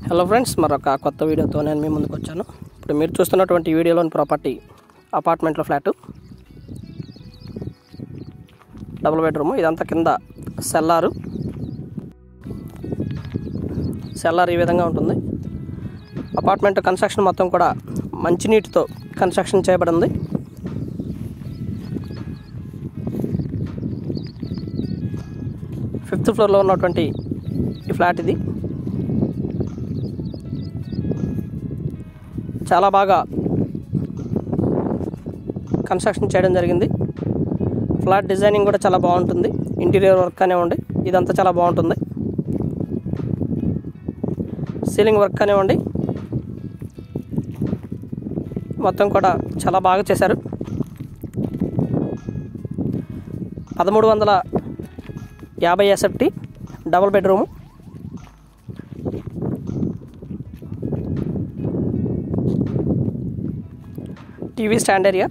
hello friends మరొక కొత్త వీడియోతో నేను మీ ముందుకు వచ్చాను ఇప్పుడు మీరు చూస్తున్నటువంటి వీడియోలోని ప్రాపర్టీ అపార్ట్మెంట్లో ఫ్లాటు డబుల్ బెడ్రూమ్ ఇదంతా కింద సెల్లారు సెల్లార్ ఈ విధంగా ఉంటుంది అపార్ట్మెంట్ కన్స్ట్రక్షన్ మొత్తం కూడా మంచినీటితో కన్స్ట్రక్షన్ చేయబడింది ఫిఫ్త్ ఫ్లోర్లో ఉన్నటువంటి ఈ ఫ్లాట్ ఇది చాలా బాగా కన్స్ట్రక్షన్ చేయడం జరిగింది ఫ్లాట్ డిజైనింగ్ కూడా చాలా బాగుంటుంది ఇంటీరియర్ వర్క్ కానివ్వండి ఇదంతా చాలా బాగుంటుంది సీలింగ్ వర్క్ కానివ్వండి మొత్తం కూడా చాలా బాగా చేశారు పదమూడు వందల యాభై SFT double bedroom TV stand area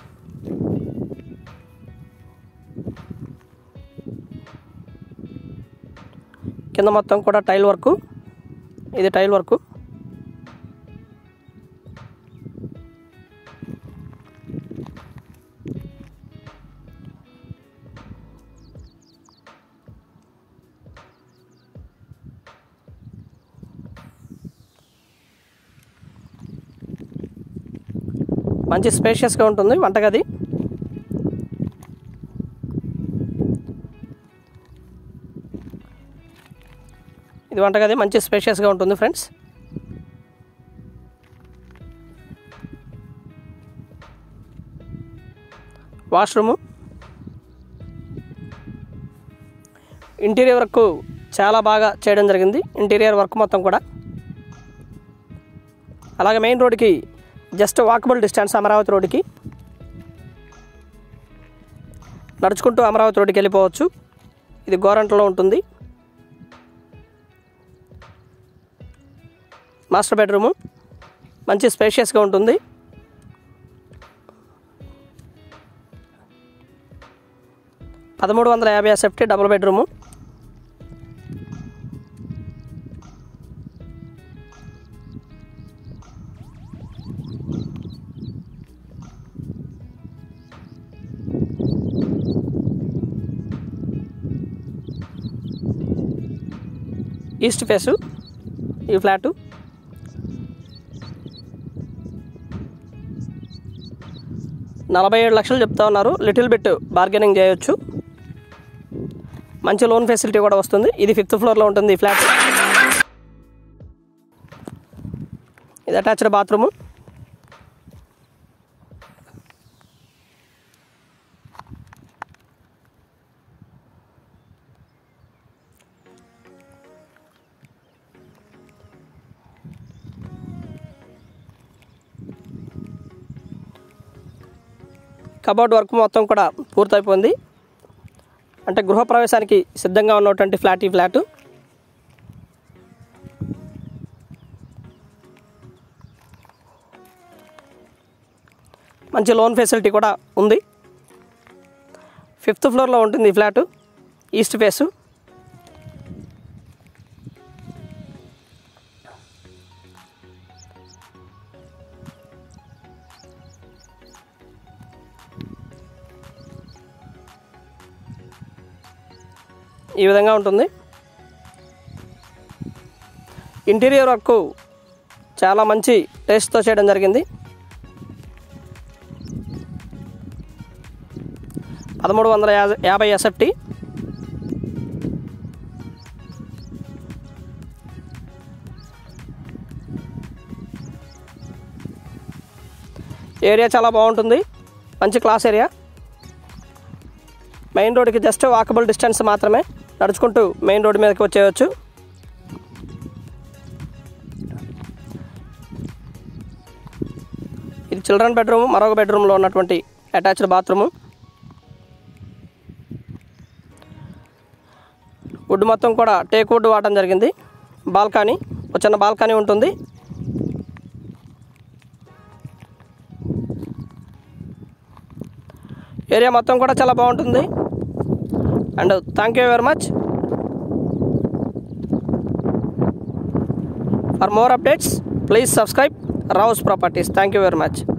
కింద మొత్తం కూడా టైల్ వర్క్ ఇది టైల్ వర్క్ మంచి స్పేషియస్గా ఉంటుంది వంటగది ఇది వంటగది మంచి స్పేషియస్గా ఉంటుంది ఫ్రెండ్స్ వాష్రూము ఇంటీరియర్ వర్క్ చాలా బాగా చేయడం జరిగింది ఇంటీరియర్ వర్క్ మొత్తం కూడా అలాగే మెయిన్ రోడ్కి జస్ట్ వాకబుల్ డిస్టెన్స్ అమరావతి రోడ్డుకి నడుచుకుంటూ అమరావతి రోడ్డుకి వెళ్ళిపోవచ్చు ఇది గోరంట్లో ఉంటుంది మాస్టర్ బెడ్రూము మంచి స్పేషియస్గా ఉంటుంది పదమూడు వందల యాభై SFT double bedroom east face ఈ ఫ్లాటు నలభై ఏడు లక్షలు చెప్తా ఉన్నారు లిటిల్ బిట్ బార్గెనింగ్ చేయొచ్చు మంచి లోన్ ఫెసిలిటీ కూడా వస్తుంది ఇది ఫిఫ్త్ ఫ్లోర్లో ఉంటుంది ఈ ఫ్లాట్ ఇది అటాచ్డ్ బాత్రూము కబోర్డ్ వర్క్ మొత్తం కూడా పూర్తయిపోయింది అంటే గృహప్రవేశానికి సిద్ధంగా ఉన్నటువంటి ఫ్లాట్ ఈ ఫ్లాటు మంచి లోన్ ఫెసిలిటీ కూడా ఉంది ఫిఫ్త్ ఫ్లోర్లో ఉంటుంది ఈ ఫ్లాటు ఈస్ట్ ఫేసు ఈ విధంగా ఉంటుంది ఇంటీరియర్ వర్క్ చాలా మంచి టేస్ట్తో చేయడం జరిగింది పదమూడు వందల యాభై యాభై ఎస్ఎఫ్టీ ఏరియా చాలా బాగుంటుంది మంచి క్లాస్ ఏరియా మెయిన్ రోడ్కి జస్ట్ వాకబుల్ డిస్టెన్స్ మాత్రమే నడుచుకుంటూ మెయిన్ రోడ్ మీదకి వచ్చేయచ్చు ఇది చిల్డ్రన్ బెడ్రూమ్ మరొక బెడ్రూమ్లో ఉన్నటువంటి అటాచ్డ్ బాత్రూము వుడ్ మొత్తం కూడా టేక్ వుడ్ వాడటం జరిగింది బాల్కనీ ఒక చిన్న బాల్కనీ ఉంటుంది ఏరియా మొత్తం కూడా చాలా బాగుంటుంది and thank you very much for more updates please subscribe Rao's properties thank you very much